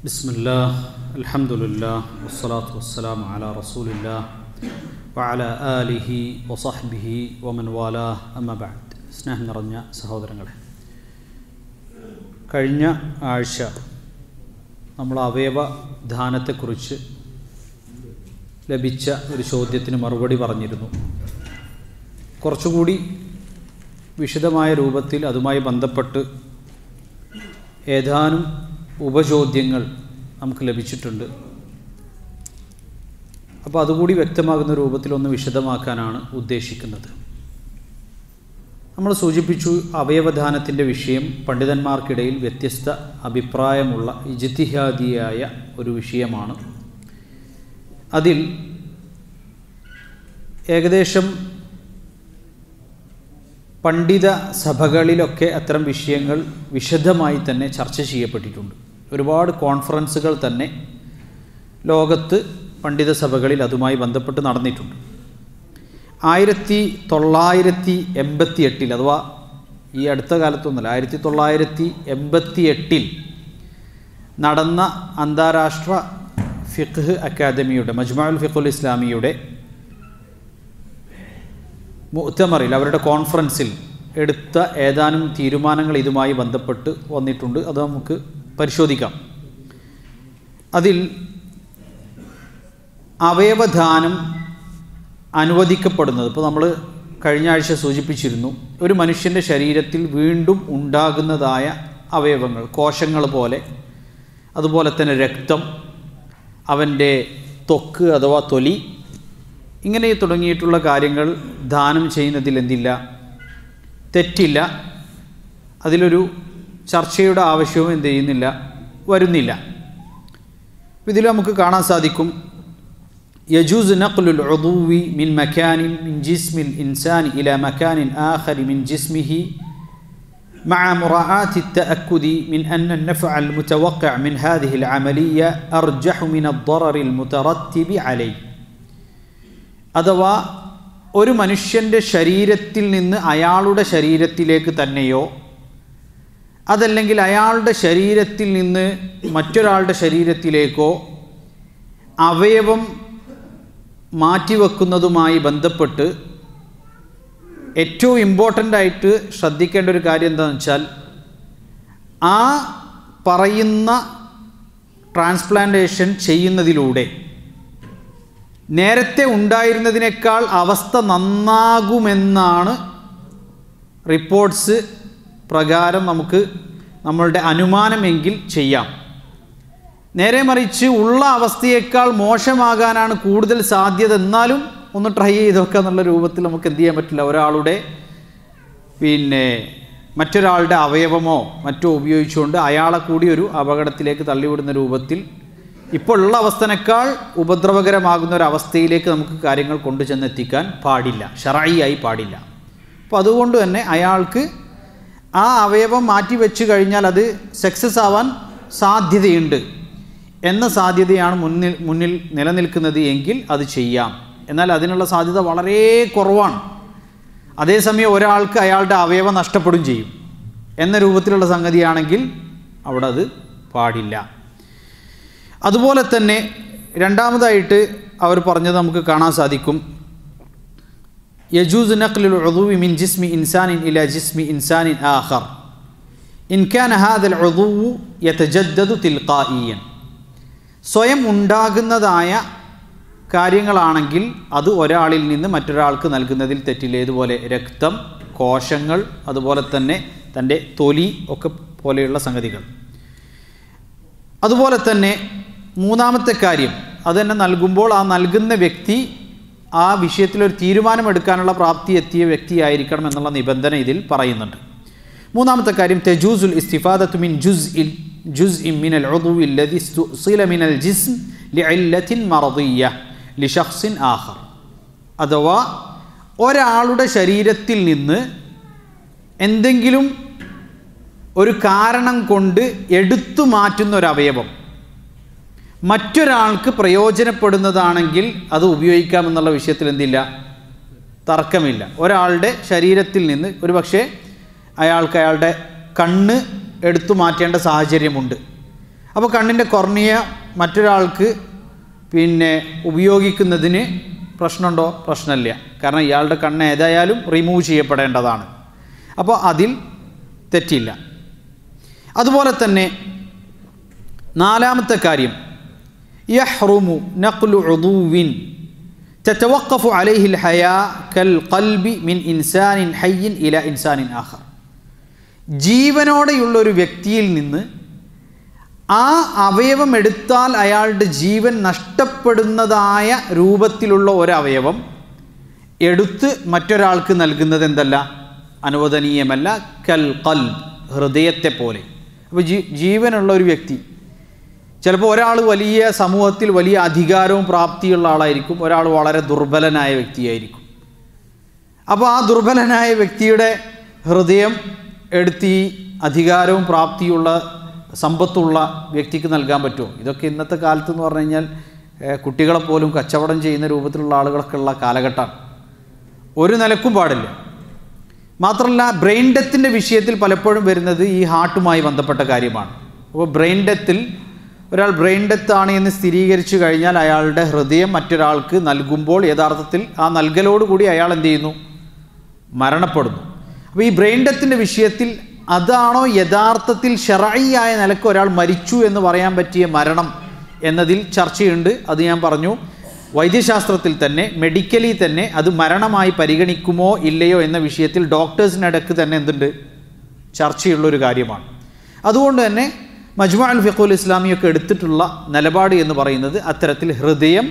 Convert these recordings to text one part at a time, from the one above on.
بسم الله الحمد لله والصلاة والسلام على رسول الله وعلى آله وصحبه ومن والاه أما بعد സ്നേഹം നിറഞ്ഞ സഹോദരങ്ങളെ കഴിഞ്ഞ ആഴ്ച നമ്മൾ അവയവ ദാനത്തെക്കുറിച്ച് ലഭിച്ച ഒരു ചോദ്യത്തിന് മറുപടി പറഞ്ഞിരുന്നു കുറച്ചുകൂടി വിശദമായ രൂപത്തിൽ അതുമായി ബന്ധപ്പെട്ട് ഏതാനും ഉപചോദ്യങ്ങൾ നമുക്ക് ലഭിച്ചിട്ടുണ്ട് അപ്പോൾ അതുകൂടി വ്യക്തമാകുന്ന രൂപത്തിൽ ഒന്ന് വിശദമാക്കാനാണ് ഉദ്ദേശിക്കുന്നത് നമ്മൾ സൂചിപ്പിച്ചു അവയവദാനത്തിൻ്റെ വിഷയം പണ്ഡിതന്മാർക്കിടയിൽ വ്യത്യസ്ത അഭിപ്രായമുള്ള ഇജിത്തിഹാദിയായ ഒരു വിഷയമാണ് അതിൽ ഏകദേശം പണ്ഡിത സഭകളിലൊക്കെ അത്തരം വിഷയങ്ങൾ വിശദമായി തന്നെ ചർച്ച ചെയ്യപ്പെട്ടിട്ടുണ്ട് ഒരുപാട് കോൺഫറൻസുകൾ തന്നെ ലോകത്ത് പണ്ഡിത സഭകളിൽ അതുമായി ബന്ധപ്പെട്ട് നടന്നിട്ടുണ്ട് ആയിരത്തി തൊള്ളായിരത്തി എൺപത്തി എട്ടിൽ അഥവാ ഈ അടുത്ത കാലത്തൊന്നുമല്ല ആയിരത്തി തൊള്ളായിരത്തി എൺപത്തി എട്ടിൽ നടന്ന അന്താരാഷ്ട്ര ഫിഖ് അക്കാദമിയുടെ മജ്മാഉൽ ഫിഖുൽ ഇസ്ലാമിയുടെ മുത്തമറിൽ അവരുടെ കോൺഫറൻസിൽ എടുത്ത ഏതാനും തീരുമാനങ്ങൾ ഇതുമായി ബന്ധപ്പെട്ട് വന്നിട്ടുണ്ട് അത് നമുക്ക് പരിശോധിക്കാം അതിൽ അവയവദാനം അനുവദിക്കപ്പെടുന്നത് ഇപ്പോൾ നമ്മൾ കഴിഞ്ഞ ആഴ്ച സൂചിപ്പിച്ചിരുന്നു ഒരു മനുഷ്യൻ്റെ ശരീരത്തിൽ വീണ്ടും ഉണ്ടാകുന്നതായ അവയവങ്ങൾ കോശങ്ങൾ പോലെ അതുപോലെ തന്നെ രക്തം അവൻ്റെ ത്വക്ക് അഥവാ തൊലി ഇങ്ങനെ തുടങ്ങിയിട്ടുള്ള കാര്യങ്ങൾ ദാനം ചെയ്യുന്നതിൽ എന്തില്ല തെറ്റില്ല അതിലൊരു ചർച്ചയുടെ ആവശ്യവും എന്ത് ചെയ്യുന്നില്ല വരുന്നില്ല ഇതിൽ നമുക്ക് കാണാൻ സാധിക്കും യജൂസ് നഖ്ലുൽ ഉദൂവി മിൻ മക്കാനിൻ മിൻ ജിസ്മിൽ ഇൻസാൻ ഇല മക്കാനിൻ ആഖരി മിൻ ജിസ്മിഹി مع مراعاة التأكد من أن النفع المتوقع من هذه العملية أرجح من الضرر المترتب عليه അഥവാ ഒരു മനുഷ്യൻ്റെ ശരീരത്തിൽ നിന്ന് അയാളുടെ ശരീരത്തിലേക്ക് തന്നെയോ അതല്ലെങ്കിൽ അയാളുടെ ശരീരത്തിൽ നിന്ന് മറ്റൊരാളുടെ ശരീരത്തിലേക്കോ അവയവം മാറ്റിവെക്കുന്നതുമായി ബന്ധപ്പെട്ട് ഏറ്റവും ഇമ്പോർട്ടൻ്റ് ആയിട്ട് ശ്രദ്ധിക്കേണ്ട ഒരു കാര്യം എന്താണെന്ന് വെച്ചാൽ ആ പറയുന്ന ട്രാൻസ്പ്ലാന്റേഷൻ ചെയ്യുന്നതിലൂടെ നേരത്തെ ഉണ്ടായിരുന്നതിനേക്കാൾ അവസ്ഥ നന്നാകുമെന്നാണ് റിപ്പോർട്ട്സ് പ്രകാരം നമുക്ക് നമ്മളുടെ അനുമാനമെങ്കിൽ ചെയ്യാം നേരെ മറിച്ച് ഉള്ള അവസ്ഥയേക്കാൾ മോശമാകാനാണ് കൂടുതൽ സാധ്യത എന്നാലും ഒന്ന് ട്രൈ ചെയ്തൊക്കെ എന്നുള്ള രൂപത്തിൽ നമുക്ക് എന്ത് ചെയ്യാൻ പറ്റില്ല ഒരാളുടെ പിന്നെ മറ്റൊരാളുടെ അവയവമോ മറ്റോ ഉപയോഗിച്ചുകൊണ്ട് അയാളെ കൂടി ഒരു അപകടത്തിലേക്ക് തള്ളിവിടുന്ന രൂപത്തിൽ ഇപ്പോൾ ഉള്ള അവസ്ഥനേക്കാൾ ഉപദ്രവകരമാകുന്ന ഒരു അവസ്ഥയിലേക്ക് നമുക്ക് കാര്യങ്ങൾ കൊണ്ടു ചെന്നെത്തിക്കാൻ പാടില്ല ഷറായിയായി പാടില്ല അപ്പോൾ അതുകൊണ്ട് തന്നെ അയാൾക്ക് ആ അവയവം മാറ്റി വെച്ച് കഴിഞ്ഞാൽ അത് സക്സസ് ആവാൻ സാധ്യതയുണ്ട് എന്ന സാധ്യതയാണ് മുന്നിൽ മുന്നിൽ നിലനിൽക്കുന്നത് എങ്കിൽ അത് ചെയ്യാം എന്നാൽ അതിനുള്ള സാധ്യത വളരെ കുറവാണ് അതേസമയം ഒരാൾക്ക് അയാളുടെ അവയവം നഷ്ടപ്പെടും ചെയ്യും എന്ന രൂപത്തിലുള്ള സംഗതിയാണെങ്കിൽ അവിടെ അത് പാടില്ല അതുപോലെ തന്നെ രണ്ടാമതായിട്ട് അവർ പറഞ്ഞത് നമുക്ക് കാണാൻ സാധിക്കും യജൂസ് നഖ്ലുൽ ഉദൂവി മിൻ ജിസ്മി ഇൻസാനിൻ ഇല ജിസ്മി ഇൻസാനിൻ ആഖർ ഇൻ കാന ഹാദൽ ഉദൂവു യതജദ്ദദു തിൽഖായിയൻ സ്വയം ഉണ്ടാകുന്നതായ കാര്യങ്ങളാണെങ്കിൽ അത് ഒരാളിൽ നിന്ന് മറ്റൊരാൾക്ക് നൽകുന്നതിൽ തെറ്റില്ല ഇതുപോലെ രക്തം കോശങ്ങൾ അതുപോലെ തന്നെ തൻ്റെ തൊലി ഒക്കെ പോലെയുള്ള സംഗതികൾ അതുപോലെ തന്നെ മൂന്നാമത്തെ കാര്യം അത് തന്നെ നൽകുമ്പോൾ ആ നൽകുന്ന വ്യക്തി ആ വിഷയത്തിലൊരു തീരുമാനമെടുക്കാനുള്ള പ്രാപ്തി എത്തിയ വ്യക്തിയായിരിക്കണം എന്നുള്ള നിബന്ധന ഇതിൽ പറയുന്നുണ്ട് മൂന്നാമത്തെ കാര്യം തെജൂസുൽ ഇസ്തിഫാദത്ത് മിൻ ജുസ് ഇൽ ജുസ് ഇം മിനൽ ഉദുവിൽ ലദി സുല മിനൽ ജിസ്ം ലിഅല്ലത്തിൻ മറദിയ ലിഷഖ്സിൻ ആഖർ അഥവാ ഒരാളുടെ ശരീരത്തിൽ നിന്ന് എന്തെങ്കിലും ഒരു കാരണം കൊണ്ട് എടുത്തു മാറ്റുന്ന ഒരു അവയവം മറ്റൊരാൾക്ക് പ്രയോജനപ്പെടുന്നതാണെങ്കിൽ അത് ഉപയോഗിക്കാമെന്നുള്ള വിഷയത്തിൽ എന്തില്ല തർക്കമില്ല ഒരാളുടെ ശരീരത്തിൽ നിന്ന് ഒരു പക്ഷേ അയാൾക്ക് അയാളുടെ കണ്ണ് എടുത്തു മാറ്റേണ്ട സാഹചര്യമുണ്ട് അപ്പോൾ കണ്ണിൻ്റെ കൊർണിയ മറ്റൊരാൾക്ക് പിന്നെ ഉപയോഗിക്കുന്നതിന് പ്രശ്നമുണ്ടോ പ്രശ്നമില്ല കാരണം ഇയാളുടെ കണ്ണ് ഏതായാലും റിമൂവ് ചെയ്യപ്പെടേണ്ടതാണ് അപ്പോൾ അതിൽ തെറ്റില്ല അതുപോലെ തന്നെ നാലാമത്തെ കാര്യം യഹ്റുമു നഖ്ലു ഉദൂവിൻ تتوقف عليه الحياة كالقلب من إنسان حي إلى إنسان آخر ജീവനോടെയുള്ള ഒരു വ്യക്തിയിൽ നിന്ന് ആ അവയവം എടുത്താൽ അയാളുടെ ജീവൻ നഷ്ടപ്പെടുന്നതായ രൂപത്തിലുള്ള ഒരവയവം എടുത്ത് മറ്റൊരാൾക്ക് നൽകുന്നത് എന്തല്ല അനുവദനീയമല്ല കൽ കൽ ഹൃദയത്തെ പോലെ അപ്പോൾ ജീ ജീവനുള്ള ഒരു വ്യക്തി ചിലപ്പോൾ ഒരാൾ വലിയ സമൂഹത്തിൽ വലിയ അധികാരവും പ്രാപ്തിയുള്ള ആളായിരിക്കും ഒരാൾ വളരെ ദുർബലനായ വ്യക്തിയായിരിക്കും അപ്പോൾ ആ ദുർബലനായ വ്യക്തിയുടെ ഹൃദയം എടുത്ത് ഈ അധികാരവും പ്രാപ്തിയുള്ള സമ്പത്തുള്ള വ്യക്തിക്ക് നൽകാൻ പറ്റുമോ ഇതൊക്കെ ഇന്നത്തെ കാലത്ത് എന്ന് പറഞ്ഞു കഴിഞ്ഞാൽ ഏഹ്, കുട്ടികളെ പോലും കച്ചവടം ചെയ്യുന്ന രൂപത്തിലുള്ള ആളുകളൊക്കെ ഉള്ള കാലഘട്ടമാണ് ഒരു നിലക്കും പാടില്ല മാത്രമല്ല ബ്രെയിൻ ഡെത്തിൻ്റെ വിഷയത്തിൽ പലപ്പോഴും വരുന്നത് ഈ ഹാർട്ടുമായി ബന്ധപ്പെട്ട കാര്യമാണ് അപ്പോൾ ബ്രെയിൻ ഡെത്തിൽ ഒരാൾ ബ്രെയിൻ ഡെത്ത് ആണ് എന്ന് സ്ഥിരീകരിച്ചു കഴിഞ്ഞാൽ അയാളുടെ ഹൃദയം മറ്റൊരാൾക്ക് നൽകുമ്പോൾ യഥാർത്ഥത്തിൽ ആ നൽകലോടുകൂടി അയാൾ എന്ത് ചെയ്യുന്നു മരണപ്പെടുന്നു അപ്പോൾ ഈ ബ്രെയിൻ ഡെത്തിൻ്റെ വിഷയത്തിൽ അതാണോ യഥാർത്ഥത്തിൽ ഷെറായിയായ നിലക്ക് ഒരാൾ മരിച്ചു എന്ന് പറയാൻ പറ്റിയ മരണം എന്നതിൽ ചർച്ചയുണ്ട് അത് ഞാൻ പറഞ്ഞു വൈദ്യശാസ്ത്രത്തിൽ തന്നെ മെഡിക്കലി തന്നെ അത് മരണമായി പരിഗണിക്കുമോ ഇല്ലയോ എന്ന വിഷയത്തിൽ ഡോക്ടേഴ്സിനിടക്ക് തന്നെ എന്തുണ്ട് ചർച്ചയുള്ളൊരു കാര്യമാണ് അതുകൊണ്ട് തന്നെ മജ്മു അൽ ഫിഖുൽ ഇസ്ലാമിയൊക്കെ എടുത്തിട്ടുള്ള നിലപാട് എന്ന് പറയുന്നത് അത്തരത്തിൽ ഹൃദയം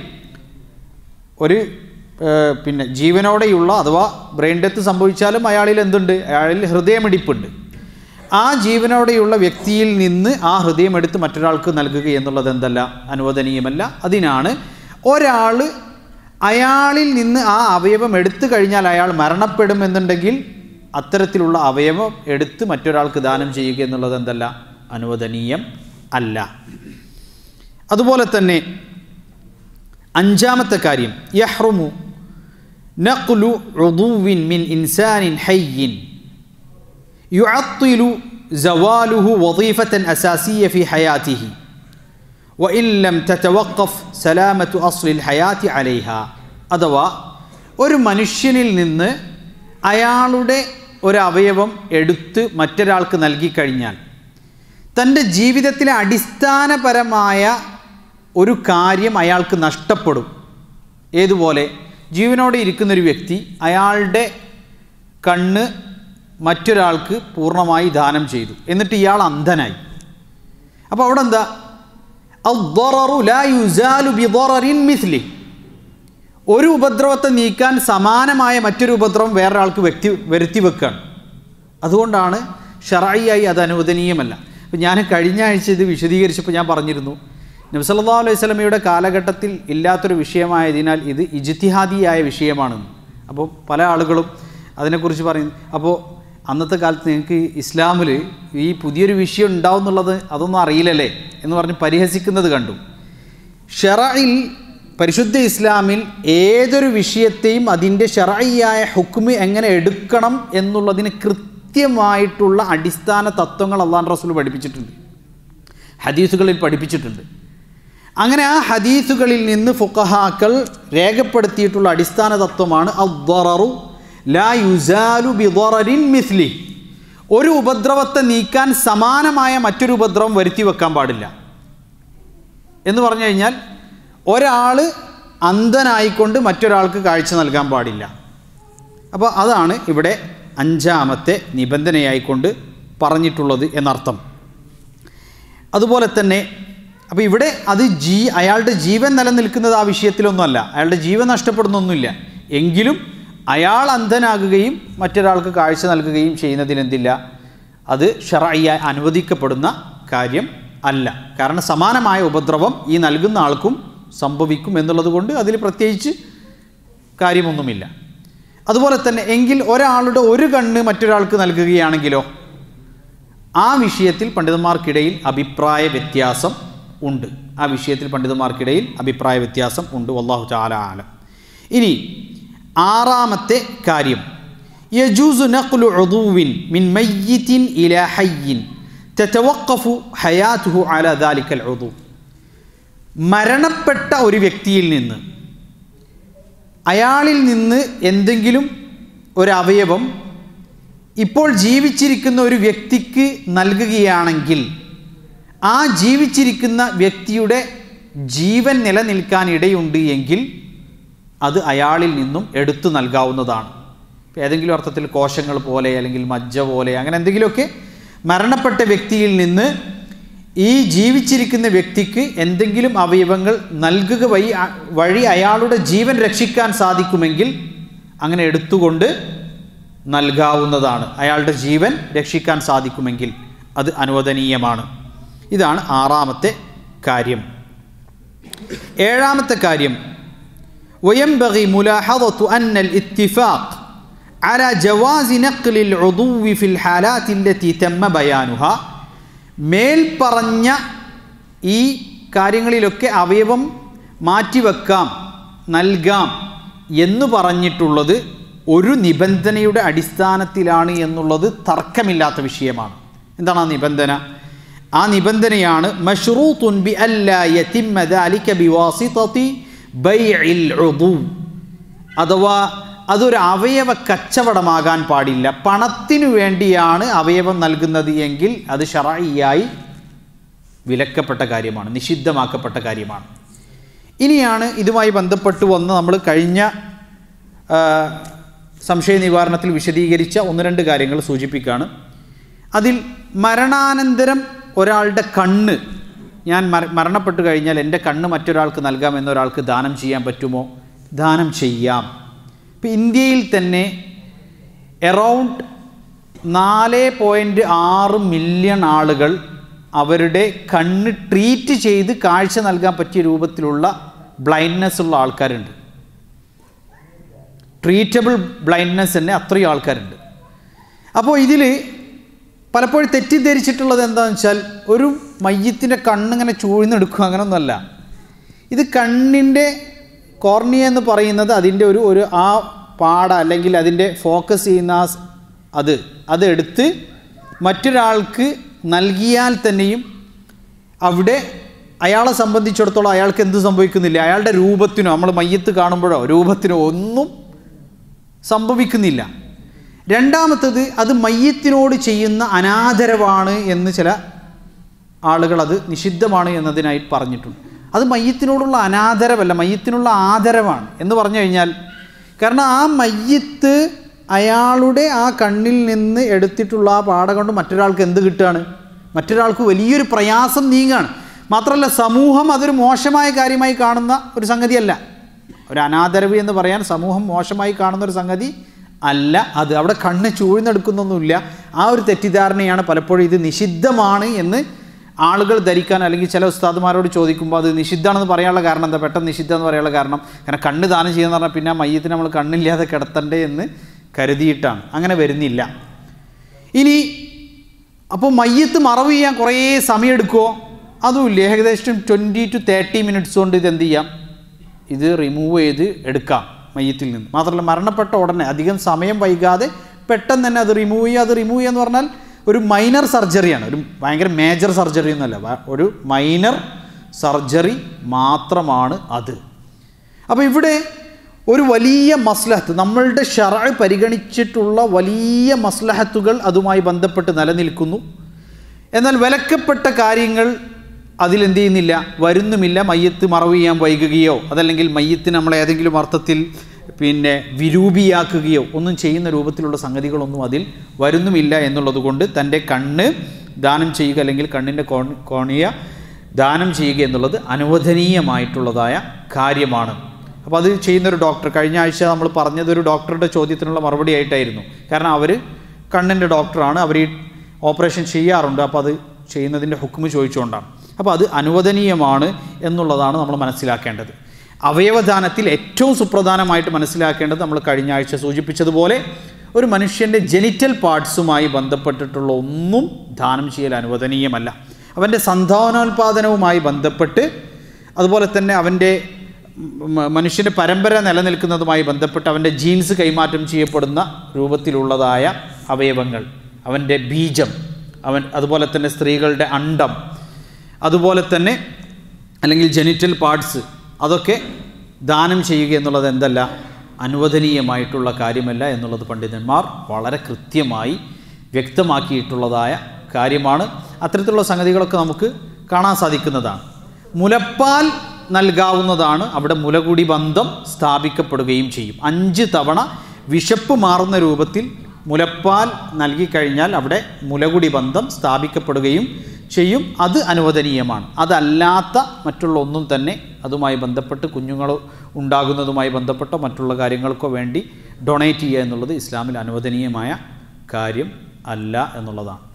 ഒരു ഏഹ്, പിന്നെ ജീവനോടെയുള്ള അഥവാ ബ്രെയിൻ ഡെത്ത് സംഭവിച്ചാലും അയാളിൽ എന്തുണ്ട് അയാളിൽ ഹൃദയമിടിപ്പുണ്ട് ആ ജീവനോടെയുള്ള വ്യക്തിയിൽ നിന്ന് ആ ഹൃദയം എടുത്ത് മറ്റൊരാൾക്ക് നൽകുക എന്നുള്ളത് എന്തല്ല അനുവദനീയമല്ല അതിനാണ് ഒരാൾ അയാളിൽ നിന്ന് ആ അവയവം എടുത്തു കഴിഞ്ഞാൽ അയാൾ മരണപ്പെടുമെന്നുണ്ടെങ്കിൽ അത്തരത്തിലുള്ള അവയവം എടുത്ത് മറ്റൊരാൾക്ക് ദാനം ചെയ്യുക എന്നുള്ളത് എന്തല്ല അനുവദനീയം അല്ല അതുപോലെ തന്നെ അഞ്ചാമത്തെ കാര്യം യഹ്റുമു നഖ്ലു ഉദുവിൻ മിൻ ഇൻസാനിൻ ഹയ്യിൻ يعطل زواله وظيفة أساسية في حياته وإن لم تتوقف سلامة أصل الحياة عليها അഥവാ ഒരു മനുഷ്യനിൽ നിന്ന് അയാളുടെ ഒരു അവയവം എടുത്ത് മറ്റൊരാൾക്ക് നൽകിക്കഴിഞ്ഞാൽ തൻ്റെ ജീവിതത്തിലെ അടിസ്ഥാനപരമായ ഒരു കാര്യം അയാൾക്ക് നഷ്ടപ്പെടും ഏതുപോലെ ജീവനോടെ ഇരിക്കുന്നൊരു വ്യക്തി അയാളുടെ കണ്ണ് മറ്റൊരാൾക്ക് പൂർണ്ണമായി ദാനം ചെയ്തു എന്നിട്ട് ഇയാൾ അന്ധനായി അപ്പോൾ അവിടെ എന്താ الضرر لا يزال بضرر مثله ഒരു ഉപദ്രവത്തെ നീക്കാൻ സമാനമായ മറ്റൊരു ഉപദ്രവം വേറൊരാൾക്ക് വ്യക്തി വരുത്തി വെക്കുകയാണ് അതുകൊണ്ടാണ് ഷറായിയായി അത് അനുവദനീയമല്ല അപ്പം ഞാൻ കഴിഞ്ഞ ആഴ്ച ഇത് വിശദീകരിച്ചപ്പോൾ ഞാൻ പറഞ്ഞിരുന്നു നബ്സല്ലാ അലൈഹി സ്വലമയുടെ കാലഘട്ടത്തിൽ ഇല്ലാത്തൊരു വിഷയമായതിനാൽ ഇത് ഇജിത്തിഹാദിയായ വിഷയമാണെന്ന് അപ്പോൾ പല ആളുകളും അതിനെക്കുറിച്ച് പറയുന്നു അപ്പോൾ അന്നത്തെ കാലത്ത് നിങ്ങൾക്ക് ഇസ്ലാമിൽ ഈ പുതിയൊരു വിഷയം ഉണ്ടാവും എന്നുള്ളത് അതൊന്നും അറിയില്ലല്ലേ എന്ന് പറഞ്ഞ് പരിഹസിക്കുന്നത് കണ്ടു ഷറയിൽ പരിശുദ്ധ ഇസ്ലാമിൽ ഏതൊരു വിഷയത്തെയും അതിൻ്റെ ഷറയായ ഹുക്മ് എങ്ങനെ എടുക്കണം എന്നുള്ളതിന് കൃത്യമായിട്ടുള്ള അടിസ്ഥാന തത്വങ്ങൾ അള്ളാൻ റസൂൽ പഠിപ്പിച്ചിട്ടുണ്ട് ഹദീസുകളിൽ പഠിപ്പിച്ചിട്ടുണ്ട് അങ്ങനെ ആ ഹദീസുകളിൽ നിന്ന് ഫുഖഹാക്കൾ രേഖപ്പെടുത്തിയിട്ടുള്ള അടിസ്ഥാന തത്വമാണ് അദ്ദററു ലാ യുസാലു ബിദറരിൻ മിസ്ലി ഒരു ഉപദ്രവത്തെ നീക്കാൻ സമാനമായ മറ്റൊരു ഉപദ്രവം വരുത്തി വെക്കാൻ പാടില്ല എന്ന് പറഞ്ഞു കഴിഞ്ഞാൽ ഒരാൾ അന്ധനായിക്കൊണ്ട് മറ്റൊരാൾക്ക് കാഴ്ച നൽകാൻ പാടില്ല അപ്പോൾ അതാണ് ഇവിടെ അഞ്ചാമത്തെ നിബന്ധനയായിക്കൊണ്ട് പറഞ്ഞിട്ടുള്ളത് എന്നർത്ഥം അതുപോലെ തന്നെ അപ്പോൾ ഇവിടെ അത് ജീ അയാളുടെ ജീവൻ നിലനിൽക്കുന്നത് ആ വിഷയത്തിലൊന്നുമല്ല അയാളുടെ ജീവൻ നഷ്ടപ്പെടുന്നൊന്നുമില്ല എങ്കിലും അയാൾ അന്ധനാകുകയും മറ്റൊരാൾക്ക് കാഴ്ച നൽകുകയും ചെയ്യുന്നതിനെന്തില്ല അത് ഷറയ്യ അനുവദിക്കപ്പെടുന്ന കാര്യം അല്ല കാരണം സമാനമായ ഉപദ്രവം ഈ നൽകുന്ന ആൾക്കും സംഭവിക്കും എന്നുള്ളത് കൊണ്ട് അതിൽ പ്രത്യേകിച്ച് കാര്യമൊന്നുമില്ല അതുപോലെ തന്നെ എങ്കിൽ ഒരാളുടെ ഒരു കണ്ണ് മറ്റൊരാൾക്ക് നൽകുകയാണെങ്കിലോ ആ വിഷയത്തിൽ പണ്ഡിതന്മാർക്കിടയിൽ അഭിപ്രായ വ്യത്യാസം ഉണ്ട് ആ വിഷയത്തിൽ പണ്ഡിതന്മാർക്കിടയിൽ അഭിപ്രായ വ്യത്യാസം ഉണ്ട് വല്ലാഹു ചാല ആലം ഇനി ആറാമത്തെ കാര്യം യജൂസു നഖ്ലു ഉദൂവിൻ മിൻ മയ്യിത്തിൻ ഇല ഹയ്യിൻ തെറ്റവക്കഫു ഹയാത്തുഹു അല ദാലിക്കൽ ഉദു മരണപ്പെട്ട ഒരു വ്യക്തിയിൽ നിന്ന് അയാളിൽ നിന്ന് എന്തെങ്കിലും ഒരു അവയവം ഇപ്പോൾ ജീവിച്ചിരിക്കുന്ന ഒരു വ്യക്തിക്ക് നൽകുകയാണെങ്കിൽ ആ ജീവിച്ചിരിക്കുന്ന വ്യക്തിയുടെ ജീവൻ നിലനിൽക്കാൻ ഇടയുണ്ട് എങ്കിൽ അത് അയാളിൽ നിന്നും എടുത്തു നൽകാവുന്നതാണ് ഏതെങ്കിലും അർത്ഥത്തിൽ കോശങ്ങൾ പോലെ അല്ലെങ്കിൽ മജ്ജ പോലെ അങ്ങനെ എന്തെങ്കിലുമൊക്കെ മരണപ്പെട്ട വ്യക്തിയിൽ നിന്ന് ഈ ജീവിച്ചിരിക്കുന്ന വ്യക്തിക്ക് എന്തെങ്കിലും അവയവങ്ങൾ നൽകുക വഴി വഴി അയാളുടെ ജീവൻ രക്ഷിക്കാൻ സാധിക്കുമെങ്കിൽ അങ്ങനെ എടുത്തുകൊണ്ട് നൽകാവുന്നതാണ് അയാളുടെ ജീവൻ രക്ഷിക്കാൻ സാധിക്കുമെങ്കിൽ അത് അനുവദനീയമാണ് ഇതാണ് ആറാമത്തെ കാര്യം ഏഴാമത്തെ കാര്യം وينبغي ملاحظة أن الاتفاق على جواز نقل العضو في الحالات التي تم بيانها മേൽ പറഞ്ഞ ഈ കാര്യങ്ങളിലൊക്കെ അവയവം മാറ്റിവെക്കാം നൽകാം എന്ന് പറഞ്ഞിട്ടുള്ളത് ഒരു നിബന്ധനയുടെ അടിസ്ഥാനത്തിലാണ് എന്നുള്ളത് തർക്കമില്ലാത്ത വിഷയമാണ് എന്താണ് ആ നിബന്ധന ആ നിബന്ധനയാണ് മഷ്റൂത്തുൻ ബി അല്ലാ യതിമ്മ ദാലിക ബിവാസിതതി ബൈഇൽ ഉദു അഥവാ അതൊരു അവയവ കച്ചവടമാകാൻ പാടില്ല പണത്തിനു വേണ്ടിയാണ് അവയവം നൽകുന്നത് എങ്കിൽ അത് ഷറായിയായി വിലക്കപ്പെട്ട കാര്യമാണ് നിഷിദ്ധമാക്കപ്പെട്ട കാര്യമാണ് ഇനിയാണ് ഇതുമായി ബന്ധപ്പെട്ട് വന്ന് നമ്മൾ കഴിഞ്ഞ ആ, സംശയ നിവാരണത്തിൽ വിശദീകരിച്ച ഒന്ന് രണ്ട് കാര്യങ്ങൾ സൂചിപ്പിക്കുകയാണ് അതിൽ മരണാനന്തരം ഒരാളുടെ കണ്ണ് ഞാൻ മര മരണപ്പെട്ടു കഴിഞ്ഞാൽ എൻ്റെ കണ്ണ് മറ്റൊരാൾക്ക് നൽകാം എന്നൊരാൾക്ക് ദാനം ചെയ്യാൻ പറ്റുമോ ദാനം ചെയ്യാം ഇപ്പം ഇന്ത്യയിൽ തന്നെ എറൗണ്ട് നാല് പോയിൻറ്റ് ആറ് മില്യൺ ആളുകൾ അവരുടെ കണ്ണ് ട്രീറ്റ് ചെയ്ത് കാഴ്ച നൽകാൻ പറ്റിയ രൂപത്തിലുള്ള ബ്ലൈൻഡ്നെസ് ഉള്ള ആൾക്കാരുണ്ട് ട്രീറ്റബിൾ ബ്ലൈൻഡ്നെസ് തന്നെ അത്രയും ആൾക്കാരുണ്ട് അപ്പോൾ ഇതിൽ പലപ്പോഴും തെറ്റിദ്ധരിച്ചിട്ടുള്ളത് എന്താണെന്ന് വെച്ചാൽ ഒരു മയ്യത്തിൻ്റെ കണ്ണിങ്ങനെ ചൂഴ്ന്നെടുക്കുക അങ്ങനെയൊന്നുമല്ല ഇത് കണ്ണിൻ്റെ കോർണിയ എന്ന് പറയുന്നത് അതിൻ്റെ ഒരു ഒരു ആ പാട അല്ലെങ്കിൽ അതിൻ്റെ ഫോക്കസ് ചെയ്യുന്ന ആ സ് അത് അതെടുത്ത് മറ്റൊരാൾക്ക് നൽകിയാൽ തന്നെയും അവിടെ അയാളെ സംബന്ധിച്ചിടത്തോളം അയാൾക്ക് എന്ത് സംഭവിക്കുന്നില്ല അയാളുടെ രൂപത്തിനോ നമ്മൾ മയ്യത്ത് കാണുമ്പോഴോ രൂപത്തിനോ ഒന്നും സംഭവിക്കുന്നില്ല രണ്ടാമത്തത് അത് മയ്യത്തിനോട് ചെയ്യുന്ന അനാദരവാണ് എന്ന് ചില ആളുകൾ അത് നിഷിദ്ധമാണ് എന്നതിനായി പറഞ്ഞിട്ടുണ്ട് അത് മയ്യത്തിനോടുള്ള അനാദരവല്ല മയ്യത്തിനുള്ള ആദരവാണ് എന്ന് പറഞ്ഞു കഴിഞ്ഞാൽ കാരണം ആ മയ്യത്ത് അയാളുടെ ആ കണ്ണിൽ നിന്ന് എടുത്തിട്ടുള്ള ആ പാട കൊണ്ട് മറ്റൊരാൾക്ക് എന്ത് കിട്ടുകയാണ് മറ്റൊരാൾക്ക് വലിയൊരു പ്രയാസം നീങ്ങാണ് മാത്രമല്ല സമൂഹം അതൊരു മോശമായ കാര്യമായി കാണുന്ന ഒരു സംഗതിയല്ല ഒരു അനാദരവ് എന്ന് പറയാൻ സമൂഹം മോശമായി കാണുന്ന ഒരു സംഗതി അല്ല അത് അവിടെ കണ്ണ് ചൂഴ്ന്നെടുക്കുന്നൊന്നുമില്ല ആ ഒരു തെറ്റിദ്ധാരണയാണ് പലപ്പോഴും ഇത് നിഷിദ്ധമാണ് എന്ന് ആളുകൾ ധരിക്കാൻ അല്ലെങ്കിൽ ചില ഉസ്താദുമാരോട് ചോദിക്കുമ്പോൾ അത് നിഷിദ്ധമാണെന്ന് പറയാനുള്ള കാരണം എന്താ പെട്ടെന്ന് നിഷിദ്ധം എന്ന് പറയാനുള്ള കാരണം കാരണം കണ്ണ് ദാനം ചെയ്യുന്ന പറഞ്ഞാൽ പിന്നെ ആ മയ്യത്തിന് നമ്മൾ കണ്ണില്ലാതെ കിടത്തണ്ടേ എന്ന് കരുതിയിട്ടാണ് അങ്ങനെ വരുന്നില്ല ഇനി അപ്പോൾ മയ്യത്ത് മറവ് ചെയ്യാൻ കുറേ സമയം എടുക്കുമോ അതുമില്ല ഏകദേശം ട്വൻറ്റി ടു തേർട്ടി മിനിറ്റ്സ് കൊണ്ട് ഇത് എന്ത് ചെയ്യാം ഇത് റിമൂവ് ചെയ്ത് എടുക്കാം മയ്യത്തിൽ നിന്ന് മാത്രമല്ല മരണപ്പെട്ട ഉടനെ അധികം സമയം വൈകാതെ പെട്ടെന്ന് തന്നെ അത് റിമൂവ് ചെയ്യുക അത് റിമൂവ് ചെയ്യുക എന്ന് പറഞ്ഞാൽ ഒരു മൈനർ സർജറിയാണ് ഒരു ഭയങ്കര മേജർ സർജറി ഒന്നുമല്ല വ- ഒരു മൈനർ സർജറി മാത്രമാണ് അത് അപ്പോൾ ഇവിടെ ഒരു വലിയ മസ്ലഹത്ത് നമ്മളുടെ ഷറ പരിഗണിച്ചിട്ടുള്ള വലിയ മസ്ലഹത്തുകൾ അതുമായി ബന്ധപ്പെട്ട് നിലനിൽക്കുന്നു എന്നാൽ വിലക്കപ്പെട്ട കാര്യങ്ങൾ അതിലെന്ത് ചെയ്യുന്നില്ല വരുന്നുമില്ല മയ്യത്ത് മറവ് ചെയ്യാൻ വൈകുകയോ അതല്ലെങ്കിൽ മയ്യത്ത് നമ്മളെ ഏതെങ്കിലും അർത്ഥത്തിൽ പിന്നെ വിരൂപിയാക്കുകയോ ഒന്നും ചെയ്യുന്ന രൂപത്തിലുള്ള സംഗതികളൊന്നും അതിൽ വരുന്നുമില്ല എന്നുള്ളത് കൊണ്ട് തൻ്റെ കണ്ണ് ദാനം ചെയ്യുക അല്ലെങ്കിൽ കണ്ണിൻ്റെ കോൺ കോണിയ ദാനം ചെയ്യുക എന്നുള്ളത് അനുവദനീയമായിട്ടുള്ളതായ കാര്യമാണ് അപ്പോൾ അത് ചെയ്യുന്നൊരു ഡോക്ടർ കഴിഞ്ഞ ആഴ്ച നമ്മൾ പറഞ്ഞത് ഒരു ഡോക്ടറുടെ ചോദ്യത്തിനുള്ള മറുപടി ആയിട്ടായിരുന്നു കാരണം അവർ കണ്ണിൻ്റെ ഡോക്ടറാണ് അവർ ഈ ഓപ്പറേഷൻ ചെയ്യാറുണ്ട് അപ്പോൾ അത് ചെയ്യുന്നതിൻ്റെ ഹുക്കുമ് ചോദിച്ചുകൊണ്ടാണ് അപ്പോൾ അത് അനുവദനീയമാണ് എന്നുള്ളതാണ് നമ്മൾ മനസ്സിലാക്കേണ്ടത് അവയവദാനത്തിൽ ഏറ്റവും സുപ്രധാനമായിട്ട് മനസ്സിലാക്കേണ്ടത് നമ്മൾ കഴിഞ്ഞ ആഴ്ച സൂചിപ്പിച്ചതുപോലെ ഒരു മനുഷ്യൻ്റെ ജെനിറ്റൽ പാർട്സുമായി ബന്ധപ്പെട്ടിട്ടുള്ള ഒന്നും ദാനം ചെയ്യൽ അനുവദനീയമല്ല അവൻ്റെ സന്താനോൽപാദനവുമായി ബന്ധപ്പെട്ട് അതുപോലെ തന്നെ അവൻ്റെ മ- മനുഷ്യൻ്റെ പരമ്പര നിലനിൽക്കുന്നതുമായി ബന്ധപ്പെട്ട് അവൻ്റെ ജീൻസ് കൈമാറ്റം ചെയ്യപ്പെടുന്ന രൂപത്തിലുള്ളതായ അവയവങ്ങൾ അവൻ്റെ ബീജം അവൻ അതുപോലെ തന്നെ സ്ത്രീകളുടെ അണ്ടം അതുപോലെ തന്നെ അല്ലെങ്കിൽ ജെനിറ്റൽ പാർട്സ് അതൊക്കെ ദാനം ചെയ്യുക എന്നുള്ളത് എന്തല്ല അനുവദനീയമായിട്ടുള്ള കാര്യമല്ല എന്നുള്ളത് പണ്ഡിതന്മാർ വളരെ കൃത്യമായി വ്യക്തമാക്കിയിട്ടുള്ളതായ കാര്യമാണ് അത്തരത്തിലുള്ള സംഗതികളൊക്കെ നമുക്ക് കാണാൻ സാധിക്കുന്നതാണ് മുലപ്പാൽ നൽകാവുന്നതാണ് അവിടെ മുലകുടി ബന്ധം സ്ഥാപിക്കപ്പെടുകയും ചെയ്യും അഞ്ച് തവണ വിശപ്പ് മാറുന്ന രൂപത്തിൽ മുലപ്പാൽ നൽകിക്കഴിഞ്ഞാൽ അവിടെ മുലകുടി ബന്ധം സ്ഥാപിക്കപ്പെടുകയും ചെയ്യും അത് അനുവദനീയമാണ് അതല്ലാത്ത മറ്റുള്ള ഒന്നും തന്നെ അതുമായി ബന്ധപ്പെട്ട് കുഞ്ഞുങ്ങൾ ഉണ്ടാകുന്നതുമായി ബന്ധപ്പെട്ടോ മറ്റുള്ള കാര്യങ്ങൾക്കോ വേണ്ടി ഡൊണേറ്റ് ചെയ്യുക എന്നുള്ളത് ഇസ്ലാമിൽ അനുവദനീയമായ കാര്യം അല്ല എന്നുള്ളതാണ്